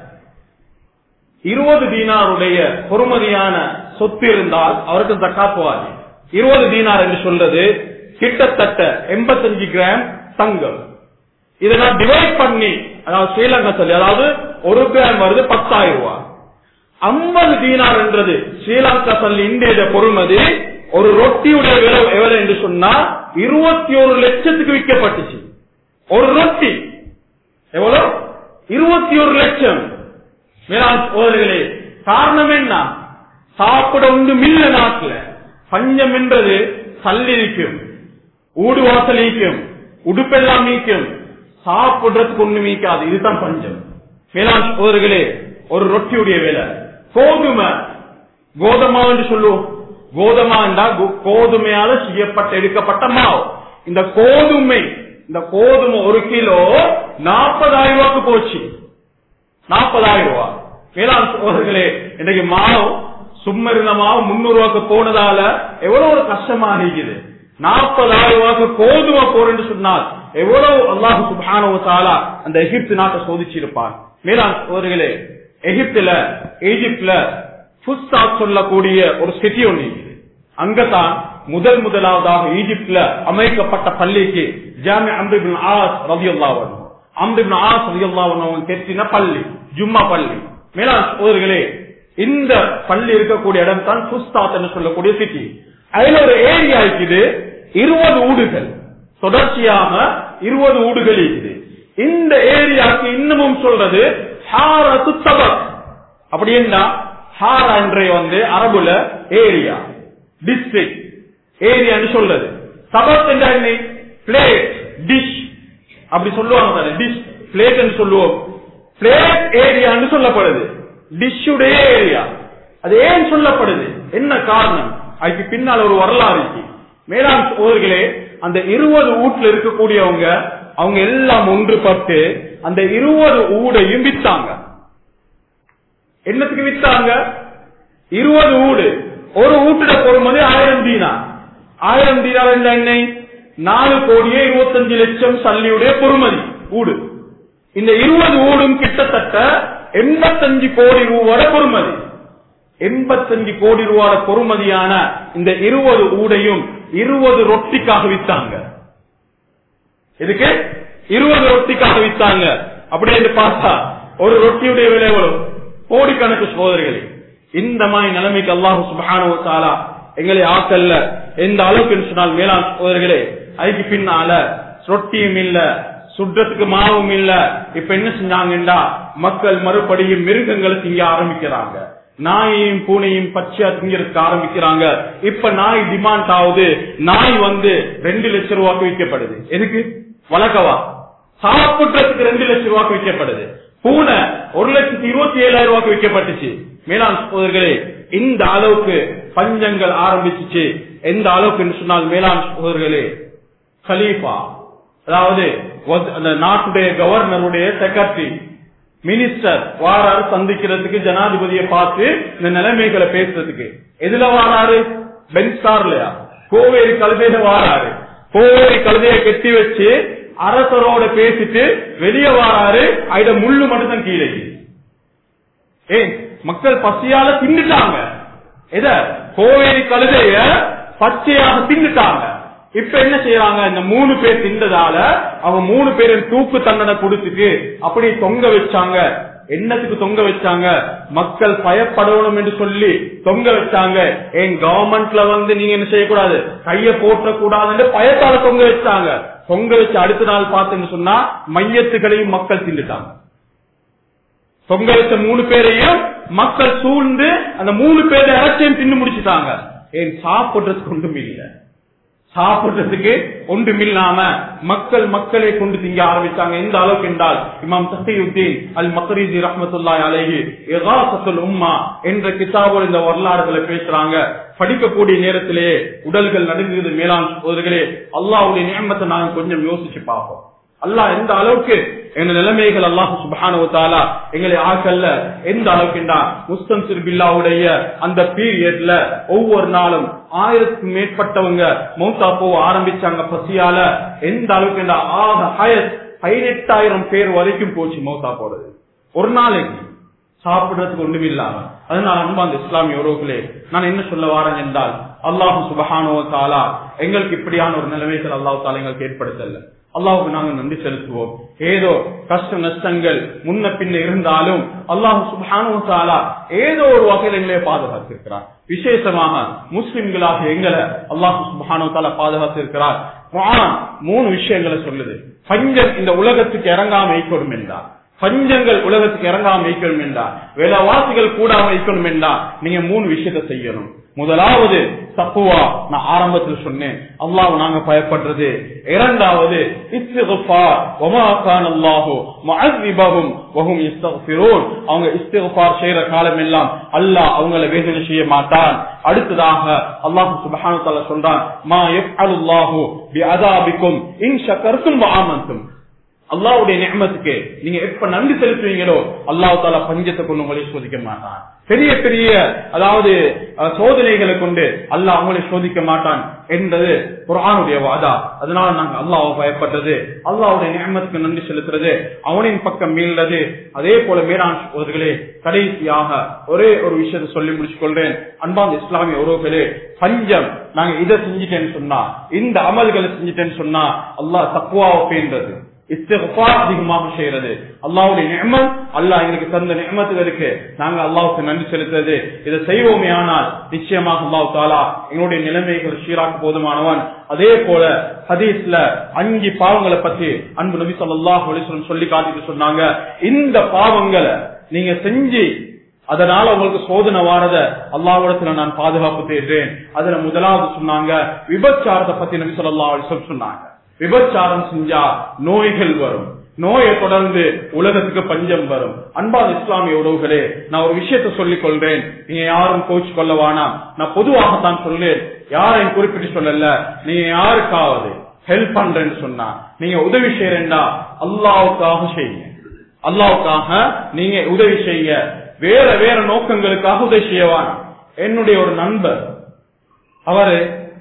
இருபது தீனாருடைய பொறுமதியான சொத்து இருந்தால் அவருக்கு தக்காத் போவாது இருபது தீனார் என்று சொல்றது கிட்டத்தட்ட எண்பத்தஞ்சு கிராம் தங்கம் இதை நான் டிவைட் பண்ணி அதாவது ஸ்ரீலங்கா சொல்லி அதாவது ஒரு கிராம் வருது பத்தாயிரம் ரூபாய் ஐம்பது தீனார் என்றது ஸ்ரீலங்கா சொல்லி இந்திய பொறுமதி ஒரு ரொட்டியுடைய விலை எவ்வளவு என்று சொன்னா இருபத்தி ஒரு லட்சத்துக்கு விற்கப்பட்டுச்சு ஒரு ரொட்டி எவ்வளவு இருபத்தி ஒரு லட்சம் மேலாண் சோதர்களே காரணம் என்ன சாப்பிட உண்டு மில்ல நாட்டுல பஞ்சம் என்றது சல்லி நீக்கும் ஊடு வாசல் நீக்கும் உடுப்பெல்லாம் நீக்கும் சாப்பிடுறதுக்கு ஒண்ணு நீக்காது இதுதான் பஞ்சம் மேலாண் சோதர்களே ஒரு ரொட்டியுடைய விலை கோதுமை கோதமா என்று சொல்லுவோம் கோதுமா என்றா கோ- கோதுமையால செய்யப்பட்ட எடுக்கப்பட்ட மாவு இந்த கோதுமை இந்த கோதுமை ஒரு கிலோ நாற்பதாயிரம் ரூபாய்க்கு போச்சு நாற்பதாயிரம் ரூபாய் வேளாண் சோதர்களே இன்றைக்கு மாவு சும்மா இருந்த மாவு முன்னூறு ரூபாய்க்கு போனதால எவ்வளவு ஒரு கஷ்டமா இருக்குது நாற்பதாயிரம் ரூபாய்க்கு கோதுமை போறேன்னு சொன்னால் எவ்வளவு அல்லாஹு சுப்ஹானஹு வ தஆலா அந்த எகிப்து நாட்டை சோதிச்சிருப்பான் மேலாண் சோதர்களே எகிப்துல ஈஜிப்ட்ல ஃபுஸ்தாத் சொல்லக்கூடிய ஒரு சிட்டி ஒன்று இருக்குது அங்கதான் முதல் முதலாவதாக ஈஜிப்ட்ல அமைக்கப்பட்ட பள்ளிக்கு ஜாமி அம்ரிபின் ஆஸ் ரபியுல்லாஹு அன்ஹு அம்ரிபின் ஆஸ் ரபியுல்லாஹு அன்ஹு அவங்க கெட்டின பள்ளி ஜும்மா பள்ளி மேலாண் சோதர்களே இந்த பள்ளி இருக்கக்கூடிய இடம் தான் ஃபுஸ்தாத் என்று சொல்லக்கூடிய சிட்டி அதுல ஒரு ஏரியா இருக்குது இருபது ஊடுகள் தொடர்ச்சியாக இருபது ஊடுகள் இருக்குது இந்த ஏரியாக்கு இன்னமும் சொல்றது ஹாரத்து தபக் அப்படின்னா ஹாரா என்ற வந்து அரபுல ஏரியா டிஸ்ட்ரிக்ட் ஏரியான்னு சொல்றது தபக் என்ற என்ன பிளேட் டிஷ் அப்படி சொல்லுவாங்க தானே டிஷ் பிளேட் சொல்லுவோம் பிளேட் ஏரியான்னு சொல்லப்படுது டிஷ்ஷுடைய ஏரியா அது ஏன் சொல்லப்படுது என்ன காரணம் அதுக்கு பின்னால் ஒரு வரலாறு இருக்கு மேலாண் சோதர்களே அந்த இருபது வீட்டுல இருக்கக்கூடியவங்க அவங்க எல்லாம் ஒன்றுபட்டு அந்த இருபது ஊடையும் வித்தாங்க என்னத்துக்கு வித்தாங்க இருபது ஊடு ஒரு வீட்டுல பொறுமதி ஆயிரம் தீனா ஆயிரம் தீனார் என்ற எண்ணெய் நாலு கோடியே இருபத்தஞ்சு லட்சம் சல்லியுடைய பொறுமதி ஊடு இந்த இருபது ஊடும் கிட்டத்தட்ட எண்பத்தஞ்சு கோடி ரூபாய் பொறுமதி எண்பத்தஞ்சு கோடி ரூபாய் பொறுமதியான இந்த இருபது ஊடையும் இருபது ரொட்டிக்காக வித்தாங்க இதுக்கு இருபது ரொட்டிக்காக வித்தாங்க அப்படி என்று பார்த்தா ஒரு ரொட்டியுடைய விலை எவ்வளவு கோடிக்கணக்கு சோதரிகளே இந்த மாதிரி நிலைமைக்கு அல்லாஹு சுபஹானஹு வ தஆலா எங்களை ஆக்கல்ல எந்த அளவுக்கு சொன்னால் மேலாண் சோதரிகளே அதுக்கு பின்னால ரொட்டியும் இல்ல சுற்றத்துக்கு மாவும் இல்ல இப்ப என்ன செஞ்சாங்கண்டா மக்கள் மறுபடியும் மிருகங்களை திங்க ஆரம்பிக்கிறாங்க நாயையும் பூனையும் பச்சையா திங்கிறதுக்கு ஆரம்பிக்கிறாங்க இப்ப நாய் டிமாண்ட் ஆகுது நாய் வந்து ரெண்டு லட்சம் ரூபாய்க்கு விற்கப்படுது எதுக்கு வழக்கவா சாப்பிடுறதுக்கு ரெண்டு லட்சம் ரூபாய்க்கு விற்கப்படுது பூனை ஒரு லட்சத்தி இருபத்தி ஏழாயிரம் ரூபாய்க்கு விற்கப்பட்டுச்சு மேலாண் சகோதரர்களே இந்த அளவுக்கு பஞ்சங்கள் ஆரம்பிச்சுச்சு எந்த அளவுக்கு என்று சொன்னால் மேலாண் சகோதரர்களே கலீஃபா அதாவது வத்- அந்த நாட்டுடைய கவர்னருடைய செக்ரட்டரி மினிஸ்டர் வாராரு சந்திக்கிறதுக்கு ஜனாதிபதியை பார்த்து இந்த நிலைமைகளை பேசுறதுக்கு எதுல வாராரு பென்ஸ்டார்லயா கோவேரி கழுதையில வாராரு கோவேரி கழுதைய கெட்டி வச்சு அரசரோட பேசிட்டு வெளியே வாராரு அத முள்ளு மட்டும் தான் கீழே ஏன் மக்கள் பசியால தின்னுட்டாங்க எத கோவேரி கழுதைய பச்சையாக தின்னுட்டாங்க இப்ப என்ன செய்யறாங்க இந்த மூணு பேர் தின்றதால அவங்க மூணு பேரும் தூக்கு தண்டனை கொடுத்துட்டு அப்படி தொங்க வச்சாங்க என்னத்துக்கு தொங்க வச்சாங்க மக்கள் பயப்படணும் என்று சொல்லி தொங்க வச்சாங்க ஏன் கவர்மெண்ட்ல வந்து நீங்க என்ன செய்யக்கூடாது கைய போட்ட கூடாதுன்னு பயத்தால தொங்க வச்சாங்க தொங்க வச்சு அடுத்த நாள் பார்த்தீங்கன்னு சொன்னா மையத்துகளையும் மக்கள் தின்னுட்டாங்க தொங்க வச்ச மூணு பேரையும் மக்கள் சூழ்ந்து அந்த மூணு பேரை இறைச்சியும் தின்னு முடிச்சுட்டாங்க ஏன் சாப்பிடுறதுக்கு ஒன்றும் இல்ல சாப்பிடுறதுக்கு ஒன்றும் இல்லாம மக்கள் மக்களை கொண்டு திங்க ஆரம்பிச்சாங்க எந்த அளவுக்கு என்றால் இமாம் தஹியுத்தீன் அல் மக்ரீஜி ரஹ்மத்துல்லாஹி அலைஹி இகாசத்துல் உம்மா என்ற கிதாபோட இந்த வரலாறுகளை பேசுறாங்க படிக்கக்கூடிய நேரத்திலேயே உடல்கள் நடுங்குது மேலாண் சோதர்களே அல்லாஹ்வுடைய நியமத்தை நாங்க கொஞ்சம் யோசிச்சு பார்ப்போம் அல்லாஹ் எந்த அளவுக்கு எங்க நிலைமைகள் அல்லாஹ் சுபஹானஹு தஆலா எங்களை ஆக்கல்ல எந்த அளவுக்குண்டா முஸ்தன்சிர் பில்லாவுடைய அந்த பீரியட்ல ஒவ்வொரு நாளும் ஆயிரத்துக்கும் மேற்பட்டவங்க மௌத்தா போக ஆரம்பிச்சாங்க பசியால எந்த அளவுக்குண்டா ஆக ஹயத் பதினெட்டாயிரம் பேர் வரைக்கும் போச்சு மௌத்தா போறது ஒரு நாளைக்கு சாப்பிடுறதுக்கு ஒண்ணும் இல்லாம அதனால அன்பா அந்த இஸ்லாமிய உறவுகளே நான் என்ன சொல்ல வாரேன் என்றால் அல்லாஹு சுபஹானோ தாலா எங்களுக்கு இப்படியான ஒரு நிலைமைகள் அல்லாஹ் தாலா எங்களுக்கு ஏற்படுத்தல அல்லாஹுக்கு நாங்கள் நன்றி செலுத்துவோம் ஏதோ கஷ்ட நஷ்டங்கள் முன்ன பின்ன இருந்தாலும் அல்லாஹு சுபஹானோ தாலா ஏதோ ஒரு வகையில் எங்களை பாதுகாத்திருக்கிறார் விசேஷமாக முஸ்லிம்களாக எங்களை அல்லாஹு சுபஹானோ தாலா பாதுகாத்திருக்கிறார் குர்ஆன் மூணு விஷயங்களை சொல்லுது பஞ்சம் இந்த உலகத்துக்கு இறங்காம ஈக்கொடும் என்றார் பஞ்சங்கள் உலகத்துக்கு இறங்காம வைக்கணும் என்றா விலைவாசிகள் கூடாம வைக்கணும் என்றா நீங்க மூணு விஷயத்தை செய்யணும் முதலாவது தப்புவா நான் ஆரம்பத்தில் சொன்னேன் அல்லாஹ் நாங்க பயப்படுறது இரண்டாவது இஸ்திகுஃபார் வமா கான அல்லாஹு முஅஸ்ஸிபஹும் வஹும் யஸ்தக்ஃபிரூன் அவங்க இஸ்திகுஃபார் செய்யற காலம் எல்லாம் அல்லாஹ் அவங்கள வேதனை செய்ய மாட்டான் அடுத்ததாக அல்லாஹ் சுப்ஹானஹு வ தஆலா சொல்றான் மா யஃஅலுல்லாஹு பிஅதாபிக்கும் இன் ஷக்கர்தும் வ ஆமன்தும் அல்லாவுடைய நியமத்துக்கு நீங்க எப்ப நன்றி செலுத்துவீங்களோ அல்லாஹ் தாலா பஞ்சத்தை கொண்டு உங்களை சோதிக்க மாட்டான் பெரிய பெரிய அதாவது அஹ், சோதனைகளை கொண்டு அல்லாஹ் அவங்களை சோதிக்க மாட்டான் என்றது குரானுடைய வாதா அதனால நாங்க அல்லாஹ் பயப்பட்டது அல்லாஹ்வுடைய நியமத்துக்கு நன்றி செலுத்துறது அவனின் பக்கம் மீள்றது அதே போல மேலாண் சோதர்களே கடைசியாக ஒரே ஒரு விஷயத்தை சொல்லி முடிச்சுக் கொள்றேன் அன்பாந்த இஸ்லாமிய உறவுகளே பஞ்சம் நாங்க இதை செஞ்சுட்டேன்னு சொன்னா இந்த அமல்களை செஞ்சுட்டேன்னு சொன்னா அல்லாஹ் தக்குவாவை பேன்றது இஸ்திஃபார் அதிகமாக செய்யறது அல்லாவுடைய நியமம் அல்லாஹ் எங்களுக்கு தந்த நியமத்துகளுக்கு நாங்க அல்லாவுக்கு நன்றி செலுத்துறது இதை செய்வோமே ஆனால் நிச்சயமாக அல்லாஹ் தாலா எங்களுடைய நிலைமைகள் சீராக்க போதுமானவன் அதே போல ஹதீஸ்ல அஞ்சு பாவங்களை பத்தி அன்பு நபி ஸல்லல்லாஹு அலைஹி வஸல்லம் சொல்லி காட்டிட்டு சொன்னாங்க இந்த பாவங்களை நீங்க செஞ்சு அதனால உங்களுக்கு சோதனை வாரத அல்லாவிடத்துல நான் பாதுகாப்பு தேடுறேன் அதுல முதலாவது சொன்னாங்க விபச்சாரத்தை பத்தி நபி ஸல்லல்லாஹு அலைஹி வஸல்லம் சொன்னாங்க விபச்சாரம் செஞ்சா நோய்கள் வரும் நோயை தொடர்ந்து உலகத்துக்கு பஞ்சம் வரும் அன்பான இஸ்லாமிய உறவுகளே நான் ஒரு விஷயத்தை சொல்லிக் கொள்றேன் நீங்க யாரும் கோச்சு கொள்ள வேணாம் நான் பொதுவாகத்தான் சொல்லேன் யாரையும் குறிப்பிட்டு சொல்லல நீங்க யாருக்காவது ஹெல்ப் பண்றேன்னு சொன்னா நீங்க உதவி செய்யறேன்டா அல்லாவுக்காக செய்யுங்க அல்லாவுக்காக நீங்க உதவி செய்ய வேற வேற நோக்கங்களுக்காக உதவி செய்யவான் என்னுடைய ஒரு நண்பர் அவரு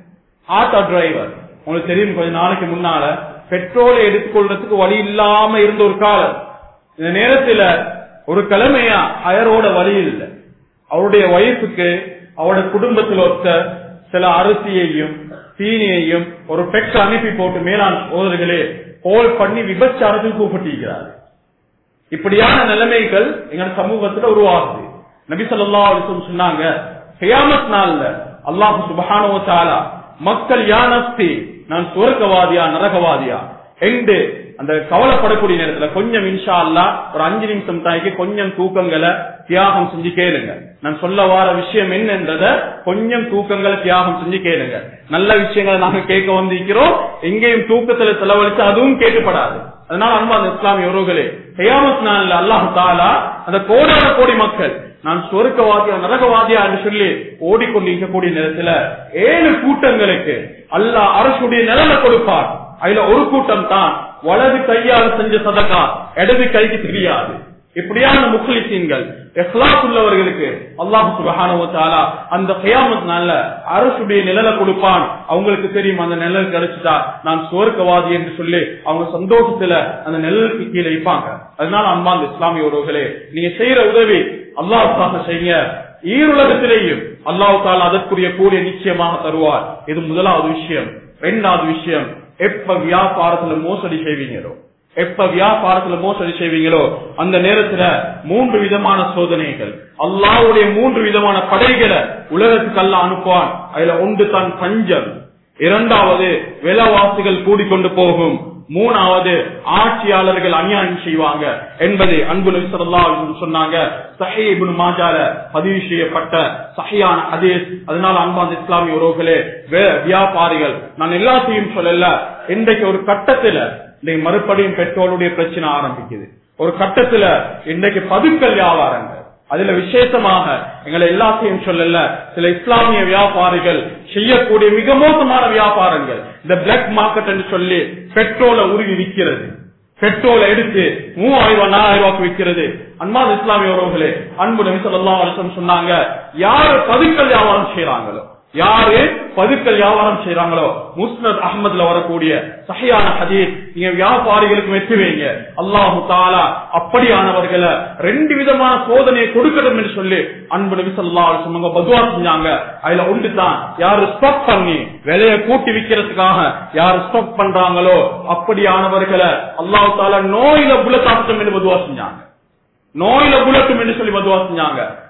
ஆட்டோ டிரைவர் உங்களுக்கு தெரியும் கொஞ்ச நாளைக்கு முன்னால பெட்ரோலை எடுத்துக்கொள்றதுக்கு வழி இல்லாம இருந்த ஒரு காலம் இந்த நேரத்துல ஒரு கிழமையா அயரோட வழி இல்லை அவருடைய வயசுக்கு அவருடைய குடும்பத்தில் ஒருத்த சில அரிசியையும் தீனியையும் ஒரு பெற்ற அனுப்பி போட்டு மேலாண் சோதர்களே கோல் பண்ணி விபச்சாரத்துக்கு கூப்பிட்டிருக்கிறார் இப்படியான நிலைமைகள் எங்க சமூகத்துல உருவாகுது நபி சொல்லா சொன்னாங்க கியாமத் நாள்ல அல்லாஹு சுபஹானோ தாலா மக்கள் யானஸ்தி நான் சுவர்க்கவாதியா நரகவாதியா என்று அந்த கவலைப்படக்கூடிய நேரத்துல கொஞ்சம் இன்ஷா அல்லா ஒரு அஞ்சு நிமிஷம் தாய்க்கு கொஞ்சம் தூக்கங்களை தியாகம் செஞ்சு கேளுங்க நான் சொல்ல வார விஷயம் என்னன்றத கொஞ்சம் தூக்கங்களை தியாகம் செஞ்சு கேளுங்க நல்ல விஷயங்களை நாங்க கேட்க வந்திருக்கிறோம் எங்கேயும் தூக்கத்துல செலவழிச்சு அதுவும் கேட்டுப்படாது அதனால அன்பா அந்த இஸ்லாமிய உறவுகளே கயாமத் நாள்ல அல்லாஹ் தாலா அந்த கோடான கோடி மக்கள் நான் சொருக்கவாதியா நரகவாதியா என்று சொல்லி ஓடிக்கொண்டிருக்கக்கூடிய நேரத்துல ஏழு கூட்டங்களுக்கு அல்லாஹ் அரசுடைய நிலைமை கொடுப்பார் அதுல ஒரு கூட்டம் தான் வலது கையால் செஞ்ச சதக்கா இடது கைக்கு தெரியாது இப்படியான முக்லிசீன்கள் எஹ்லாஸ் உள்ளவர்களுக்கு அல்லாஹு சுபஹானஹு வ தஆலா அந்த கியாமத் நாள்ல அரசுடைய நிழலை கொடுப்பான் அவங்களுக்கு தெரியும் அந்த நிழல் கிடைச்சிட்டா நான் சுவர்க்கவாதி என்று சொல்லி அவங்க சந்தோஷத்துல அந்த நிழலுக்கு கீழே வைப்பாங்க அதனால அம்மா அந்த இஸ்லாமிய உறவுகளே நீங்க செய்யற உதவி அல்லாஹ்வுக்காக செய்யுங்க ஈருலகத்திலேயும் அல்லாஹ் தாலா அதற்குரிய கூலிய நிச்சயமாக தருவார் இது முதலாவது விஷயம் இரண்டாவது விஷயம் எப்ப வியாபாரத்துல மோசடி செய்வீங்களோ எப்ப வியாபாரத்துல மோசடி செய்வீங்களோ அந்த நேரத்துல மூன்று விதமான சோதனைகள் அல்லாவுடைய மூன்று விதமான படைகளை உலகத்துக்கு அல்ல அனுப்புவான் அதுல ஒன்று தான் பஞ்சம் இரண்டாவது விலவாசிகள் கூடிக்கொண்டு போகும் மூணாவது ஆட்சியாளர்கள் அநியாயம் செய்வாங்க என்பதை அன்பு நபி ஸல்லல்லாஹு அலைஹி வஸல்லம் சொன்னாங்க சஹீஹ் இப்னு மாஜால பதிவு செய்யப்பட்ட சஹியான ஹதீஸ் அதனால அன்பான இஸ்லாமிய உறவுகளே வே- வியாபாரிகள் நான் எல்லாத்தையும் சொல்லல இன்றைக்கு ஒரு கட்டத்துல இன்னைக்கு மறுபடியும் பெட்ரோலுடைய பிரச்சனை ஆரம்பிக்குது ஒரு கட்டத்துல இன்றைக்கு பதுக்கல் வியாபாரங்கள் அதுல விசேஷமாக எங்களை எல்லாத்தையும் சொல்லல சில இஸ்லாமிய வியாபாரிகள் செய்யக்கூடிய மிக மோசமான வியாபாரங்கள் இந்த பிளாக் மார்க்கெட் என்று சொல்லி பெட்ரோலை உருகி விற்கிறது பெட்ரோலை எடுத்து மூவாயிரம் ரூபாய் நாலாயிரம் ரூபாய்க்கு விற்கிறது அன்பான இஸ்லாமிய உறவுகளே அன்பு நபி ஸல்லல்லாஹு அலைஹி வஸல்லம் சொன்னாங்க யாரு பதுக்கல் வியாபாரம் செய்யறாங்களோ யாரு பதுக்கல் வியாபாரம் செய்யறாங்களோ முஸ்னத் அஹ்மத்ல வரக்கூடிய சஹியான ஹதீஸ் நீங்க வியாபாரிகளுக்கு வெற்றி வைங்க அல்லாஹு தாலா அப்படியானவர்களை ரெண்டு விதமான சோதனையை கொடுக்கணும் என்று சொல்லி அன்பு நபி ஸல்லல்லாஹு அலைஹி வஸல்லம் பதுவா செஞ்சாங்க அதுல ஒன்று தான் யாரு ஸ்டாப் பண்ணி விலையை கூட்டி விக்கிறதுக்காக யாரு ஸ்டாப் பண்றாங்களோ அப்படியானவர்களை அல்லாஹு தாலா நோயில புலத்தாட்டம் என்று பதுவா செஞ்சாங்க நோயில புலட்டும் என்று சொல்லி பதுவா செஞ்சாங்க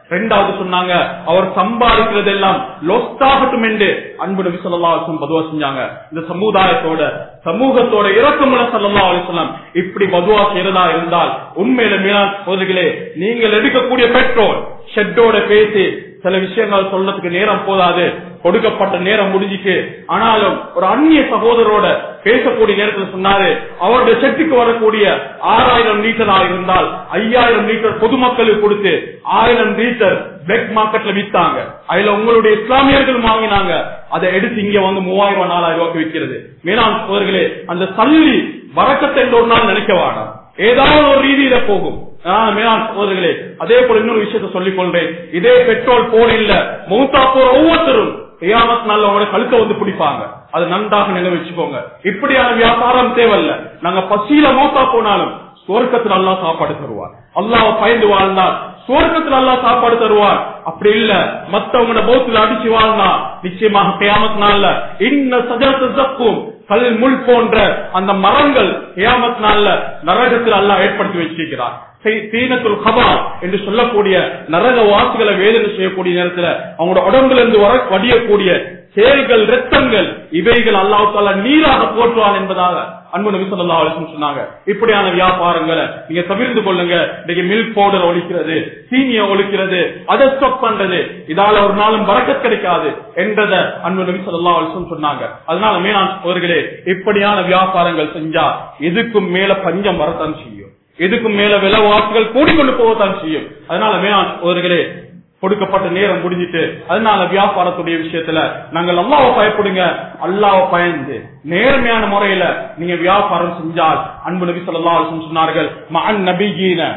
ரெண்டாவது சொன்னாங்க அவர் சம்பாதிக்கிறது எல்லாம் லொஸ்டாகட்டும் என்று அன்பு நபி சொல்லா அலிஸ்லாம் பதுவா செஞ்சாங்க இந்த சமுதாயத்தோட சமூகத்தோட இறக்கமுள்ள சல்லா அலிஸ்லாம் இப்படி பதுவா செய்யறதா இருந்தால் உண்மையில மீனான் சோதரிகளே நீங்கள் எடுக்கக்கூடிய பெட்ரோல் ஷெட்டோட பேசி சில விஷயங்கள் சொல்றதுக்கு நேரம் போதாது கொடுக்கப்பட்ட நேரம் முடிஞ்சிட்டு ஆனாலும் ஒரு அந்நிய சகோதரோட பேசக்கூடிய நேரத்தில் சொன்னாரு அவருடைய செட்டுக்கு வரக்கூடிய ஆறாயிரம் லிட்டரா இருந்தால் ஐயாயிரம் லிட்டர் பொதுமக்களுக்கு கொடுத்து ஆயிரம் லிட்டர் பிளாக் மார்க்கெட்ல வித்தாங்க அதுல உங்களுடைய இஸ்லாமியர்கள் வாங்கினாங்க அதை எடுத்து இங்க வந்து மூவாயிரம் ரூபாய் நாலாயிரம் ரூபாய்க்கு விற்கிறது மேலாண் சோதர்களே அந்த சல்லி வரக்கத்தை என்ற ஒரு நாள் நினைக்க வேண்டாம் ஏதாவது ஒரு ரீதியில போகும் மேலாண் சோதர்களே அதே போல இன்னொரு விஷயத்த சொல்லிக் கொள்றேன் இதே பெட்ரோல் போல இல்ல மௌத்தா போற ஒவ்வொருத்தரும் கியாமத் நாள்ல உங்களோட கழுத்தை வந்து பிடிப்பாங்க அது நன்றாக நினைவு வச்சுக்கோங்க இப்படியான வியாபாரம் தேவையில்ல நாங்க பசியில மௌத்தா போனாலும் சுவர்க்கத்தில் அல்லா சாப்பாடு தருவார் அல்லாஹ் பயந்து வாழ்ந்தால் சுவர்க்கத்தில் அல்லா சாப்பாடு தருவார் அப்படி இல்ல மத்தவங்களோட பௌத்துல அடிச்சு வாழ்ந்தா நிச்சயமாக கியாமத் நாள்ல இன்ன சஜரத்து தப்பும் கல் முள் போன்ற அந்த மரங்கள் கியாமத் நாள்ல நரகத்தில் அல்லாஹ் ஏற்படுத்தி வச்சிருக்கிறார் தீனத்துல் ஹபா என்று சொல்லக்கூடிய நரக வாசிகளை வேதனை செய்யக்கூடிய நேரத்துல அவங்களோட உடம்புல இருந்து வர வடியக்கூடிய செயல்கள் ரத்தங்கள் இவைகள் அல்லாஹ் தாலா நீராக போற்றுவான் என்பதாக அன்பு நபி சொல்லா அலிசம் சொன்னாங்க இப்படியான வியாபாரங்களை நீங்க தவிர்த்து கொள்ளுங்க இன்னைக்கு மில்க் பவுடர் ஒழிக்கிறது சீனிய ஒழிக்கிறது அதை ஸ்டாப் பண்றது இதால ஒரு நாளும் வரக்கத் கிடைக்காது என்றத அன்பு நபி சொல்லா அலிசம் சொன்னாங்க அதனால மேலாண் அவர்களே இப்படியான வியாபாரங்கள் செஞ்சா எதுக்கும் மேல பஞ்சம் வரத்தான் செய்யும் எதுக்கும் மேல விலைவாசிகள் கூடிக்கொண்டு போகத்தான் செய்யும் அதனால மேலாண் அவர்களே கொடுக்கப்பட்ட நேரம் முடிஞ்சிட்டு அதனால வியாபாரத்துடைய விஷயத்துல நாங்கள் அல்லாவை பயப்படுங்க அல்லாவை பயந்து நேர்மையான முறையில நீங்க வியாபாரம் செஞ்சால் அன்பு நபி சொல்லா சொன்னார்கள் மகன் நபிகீன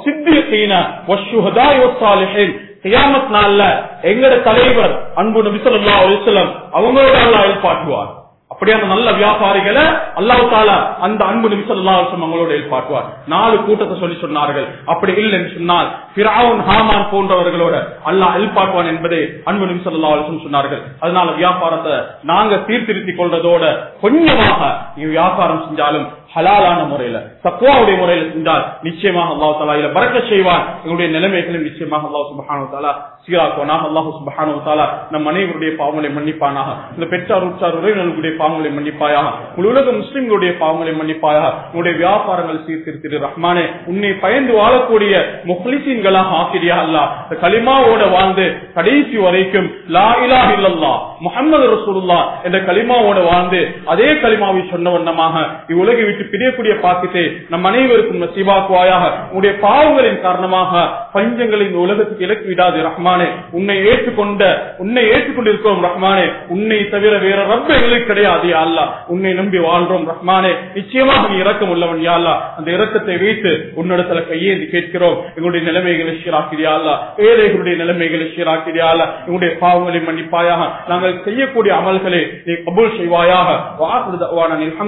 கியாமத் நாள்ல எங்கட தலைவர் அன்பு நபி சொல்லா அலிஸ்லம் அவங்களோட அல்லா எழுப்பாட்டுவார் அப்படியான நல்ல வியாபாரிகளை அல்லாஹ் தாலா அந்த அன்பு நிமிஷம் அவங்களோட ஏற்பாட்டுவார் நாலு கூட்டத்தை சொல்லி சொன்னார்கள் அப்படி இல்லை என்று சொன்னால் பிராவுன் ஹாமான் போன்றவர்களோட அல்லாஹ் எழுப்பாட்டுவான் என்பதை அன்பு நிமிஷம் சொன்னார்கள் அதனால வியாபாரத்தை நாங்க சீர்திருத்திக் கொள்றதோட கொஞ்சமாக நீ வியாபாரம் செஞ்சாலும் ஹலாலான முறையில தக்குவாவுடைய முறையில செஞ்சால் நிச்சயமாக அல்லாஹ் தாலா இதில் பறக்க செய்வான் எங்களுடைய நிலைமைகளும் நிச்சயமாக அல்லாஹ் சுபஹானு தாலா சீராக்குவானாக அல்லாஹு சுபஹானு தாலா நம் அனைவருடைய பாவங்களை மன்னிப்பானாக இந்த பெற்றார் உற்றார் உறவினர்களுடைய பாவங்களை மன்னிப்பாயாக முழு உலக முஸ்லிம்களுடைய பாவங்களை மன்னிப்பாயாக உங்களுடைய வியாபாரங்கள் சீர்திருத்திரு ரஹ்மானே உன்னை பயந்து வாழக்கூடிய முஹ்லிசீன்களாக ஆக்கிரியா அல்லா இந்த களிமாவோட வாழ்ந்து கடைசி வரைக்கும் லா இலா இல்லல்லா முகமது ரசூலுல்லா என்ற களிமாவோட வாழ்ந்து அதே களிமாவை சொன்ன வண்ணமாக இவ்வுலகை விட்டு பிரியக்கூடிய பாக்கியத்தை நம் அனைவருக்கும் நசீபாக்குவாயாக உன்னுடைய பாவங்களின் காரணமாக பஞ்சங்களின் உலகத்துக்கு இலக்கு விடாது ரஹ்மானே உன்னை ஏற்றுக்கொண்ட உன்னை ஏற்றுக்கொண்டிருக்கிறோம் ரஹ்மானே உன்னை தவிர வேற ரப்ப எங்களுக்கு கிடையாது யா அல்லா உன்னை நம்பி வாழ்றோம் ரஹ்மானே நிச்சயமாக நீ இரக்கம் உள்ளவன் யா அல்லா அந்த இரக்கத்தை வைத்து உன்னிடத்துல கையேந்தி கேட்கிறோம் எங்களுடைய நிலைமைகளை சீராக்கிறியா அல்லா ஏழைகளுடைய நிலைமைகளை சீராக்கிறியா அல்லா எங்களுடைய பாவங்களை மன்னிப்பாயாக நாங்கள் செய்யக்கூடிய அமல்களை நீ கபூல் செய்வாயாக வாக்குறுதி